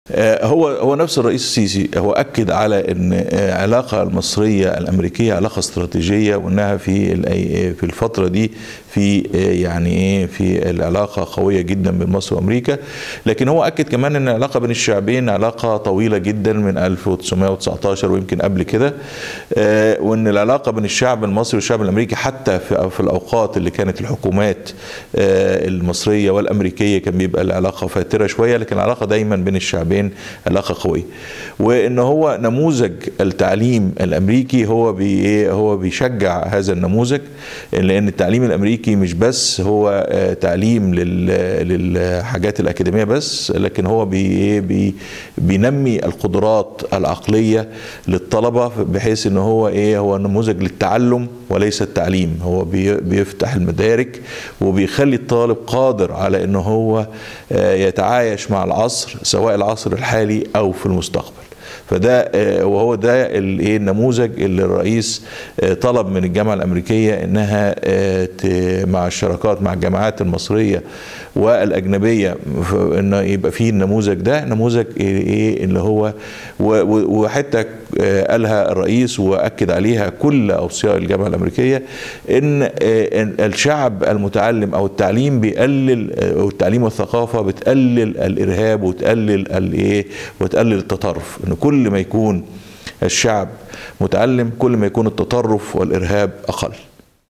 هو هو نفس الرئيس السيسي هو اكد على ان العلاقه المصريه الامريكيه علاقه استراتيجيه وانها في في الفتره دي في يعني ايه في العلاقه قويه جدا بين مصر وامريكا لكن هو اكد كمان ان العلاقه بين الشعبين علاقه طويله جدا من 1919 ويمكن قبل كده وان العلاقه بين الشعب المصري والشعب الامريكي حتى في, في الاوقات اللي كانت الحكومات المصريه والامريكيه كان بيبقى العلاقه فاتره شويه لكن العلاقه دايما بين الشعبين علاقه قويه وان هو نموذج التعليم الامريكي هو بي هو بيشجع هذا النموذج لان التعليم الامريكي مش بس هو تعليم للحاجات الاكاديميه بس لكن هو بي بي بينمي القدرات العقليه للطلبه بحيث ان هو ايه هو نموذج للتعلم وليس التعليم هو بيفتح المدارك وبيخلي الطالب قادر على ان هو يتعايش مع العصر سواء العصر الحالي او في المستقبل فده وهو ده الايه النموذج اللي الرئيس طلب من الجامعه الامريكيه انها مع الشراكات مع الجامعات المصريه والاجنبيه ان يبقى فيه النموذج ده نموذج ايه اللي هو وحتى قالها الرئيس واكد عليها كل اوصياء الجامعه الامريكيه ان الشعب المتعلم او التعليم بيقلل او التعليم والثقافه بتقلل الارهاب وتقلل الايه وتقلل التطرف ان كل ما يكون الشعب متعلم كل ما يكون التطرف والارهاب اقل